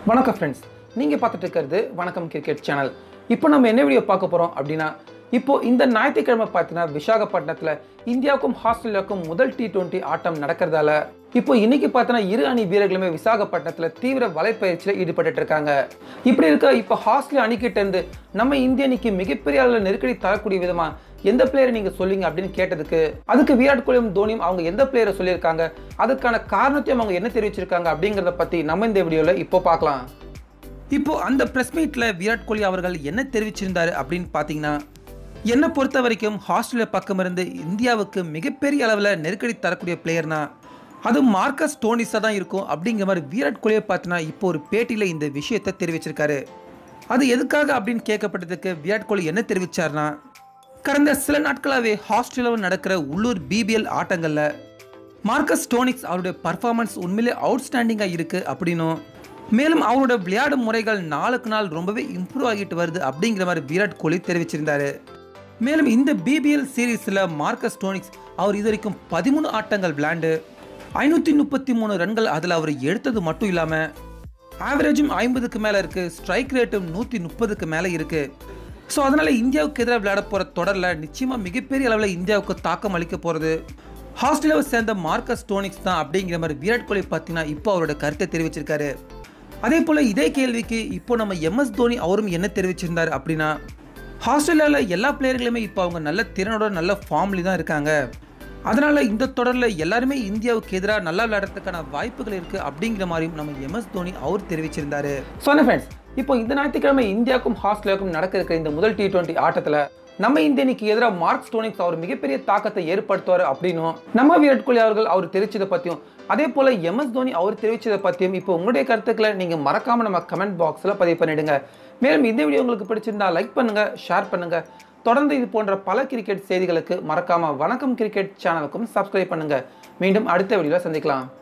வணக்கம் ஃப்ரெண்ட்ஸ் நீங்கள் பார்த்துட்டு இருக்கிறது வணக்கம் கிரிக்கெட் சேனல் இப்போ நம்ம என்ன வீடியோ பார்க்க போகிறோம் அப்படின்னா இப்போ இந்த ஞாயிற்றுக்கிழமை பார்த்தீங்கன்னா விசாகப்பட்டினத்தில் இந்தியாவுக்கும் ஆஸ்திரேலியாவுக்கும் முதல் டி டுவெண்ட்டி ஆட்டம் நடக்கிறதால இப்போ இன்னைக்கு பார்த்தோன்னா இரு அணி வீரர்களுமே விசாகப்பட்டினத்தில் தீவிர வலைப்பயிற்சியில் ஈடுபட்டு இருக்காங்க இப்படி இருக்க இப்போ ஆஸ்திரேலியா அணிக்கிட்ட இருந்து நம்ம இந்திய அணிக்கு மிகப்பெரிய அளவில் நெருக்கடி தரக்கூடிய விதமா எந்த பிளேயரை நீங்க சொல்லுங்க அப்படின்னு கேட்டதுக்கு அதுக்கு விராட் கோலியும் தோனியும் அவங்க எந்த பிளேயரை சொல்லியிருக்காங்க அதுக்கான காரணத்தையும் அவங்க என்ன தெரிவிச்சிருக்காங்க அப்படிங்கிறத பத்தி நம்ம இந்த வீடியோல இப்போ பார்க்கலாம் இப்போ அந்த பிரஸ் மீட்ல விராட் கோலி அவர்கள் என்ன தெரிவிச்சிருந்தாரு அப்படின்னு பார்த்தீங்கன்னா என்னை பொறுத்த வரைக்கும் ஆஸ்திரேலியா பக்கம் இருந்து இந்தியாவுக்கு மிகப்பெரிய அளவில் நெருக்கடி தரக்கூடிய பிளேயர்னா அது மார்க்கஸ் டோனிஸாக தான் இருக்கும் அப்படிங்கிற மாதிரி விராட் கோலியை பார்த்தீங்கன்னா இப்போ ஒரு பேட்டியில் இந்த விஷயத்தை தெரிவிச்சிருக்காரு அது எதுக்காக அப்படின்னு கேட்கப்பட்டதுக்கு விராட் கோலி என்ன தெரிவிச்சார்னா கடந்த சில நாட்களாகவே ஆஸ்திரேலியாவில் நடக்கிற உள்ளூர் பிபிஎல் ஆட்டங்களில் மார்க்கஸ் டோனிக்ஸ் அவருடைய பர்ஃபார்மன்ஸ் உண்மையிலே அவுட்ஸ்டாண்டிங்காக இருக்குது அப்படின்னும் மேலும் அவரோட விளையாடும் முறைகள் நாளுக்கு நாள் ரொம்பவே இம்ப்ரூவ் ஆகிட்டு வருது அப்படிங்கிற மாதிரி விராட் கோலி தெரிவிச்சிருந்தாரு மேலும் இந்த பிபிஎல் சீரீஸில் மார்க்கஸ் டோனிக்ஸ் அவர் இது வரைக்கும் பதிமூணு ஆட்டங்கள் விளையாண்டு ஐநூற்றி முப்பத்தி மூணு ரன்கள் அதில் அவர் எடுத்தது மட்டும் இல்லாமல் ஆவரேஜும் ஐம்பதுக்கு மேலே இருக்குது ஸ்ட்ரைக் ரேட்டும் நூற்றி முப்பதுக்கு மேலே இருக்குது ஸோ அதனால் இந்தியாவுக்கு எதிராக விளையாட போகிற தொடரில் நிச்சயமாக மிகப்பெரிய அளவில் இந்தியாவுக்கு தாக்கம் அளிக்க போகிறது ஆஸ்திரேலியாவை சேர்ந்த மார்க்கஸ் டோனிக்ஸ் தான் அப்படிங்கிற மாதிரி விராட் கோலி பார்த்தீங்கன்னா இப்போ அவரோட கருத்தை தெரிவிச்சிருக்காரு அதே போல் இதே கேள்விக்கு இப்போ நம்ம எம்எஸ் தோனி அவரும் என்ன தெரிவிச்சிருந்தார் அப்படின்னா ஆஸ்திரேலியாவில் எல்லா பிளேயர்களுமே இப்போ அவங்க நல்ல திறனோட நல்ல ஃபார்ம்லி தான் இருக்காங்க அதனால் இந்த தொடரில் எல்லாருமே இந்தியாவுக்கு எதிராக நல்லா விளையாடுறதுக்கான வாய்ப்புகள் இருக்குது அப்படிங்கிற மாதிரியும் நம்ம எம்எஸ் தோனி அவர் தெரிவிச்சிருந்தாரு சொன்ன ஃப்ரெண்ட்ஸ் இப்போ இந்த ஞாயிற்றுக்கிழமை இந்தியாவுக்கும் ஆஸ்திரேலியாவுக்கும் நடக்க இருக்கிற இந்த முதல் டி டுவெண்ட்டி ஆட்டத்தில் நம்ம இந்திய அணிக்கு எதிராக மார்க் ஸ்டோனிக்ஸ் அவர் மிகப்பெரிய தாக்கத்தை ஏற்படுத்துவார் அப்படின்னும் நம்ம விராட் கோலி அவர்கள் அவர் தெரிவிச்சதை பற்றியும் அதே போல் எம்எஸ் தோனி அவர் தெரிவிச்சதை பற்றியும் இப்போ உங்களுடைய கருத்துக்களை நீங்கள் மறக்காமல் நம்ம கமெண்ட் பாக்ஸில் பதிவு பண்ணிடுங்க மேலும் இந்த வீடியோ உங்களுக்கு பிடிச்சிருந்தா லைக் பண்ணுங்கள் ஷேர் பண்ணுங்கள் தொடர்ந்து இது போன்ற பல கிரிக்கெட் செய்திகளுக்கு மறக்காமல் வணக்கம் கிரிக்கெட் சேனலுக்கும் சப்ஸ்கிரைப் பண்ணுங்கள் மீண்டும் அடுத்த வீடியோவில் சந்திக்கலாம்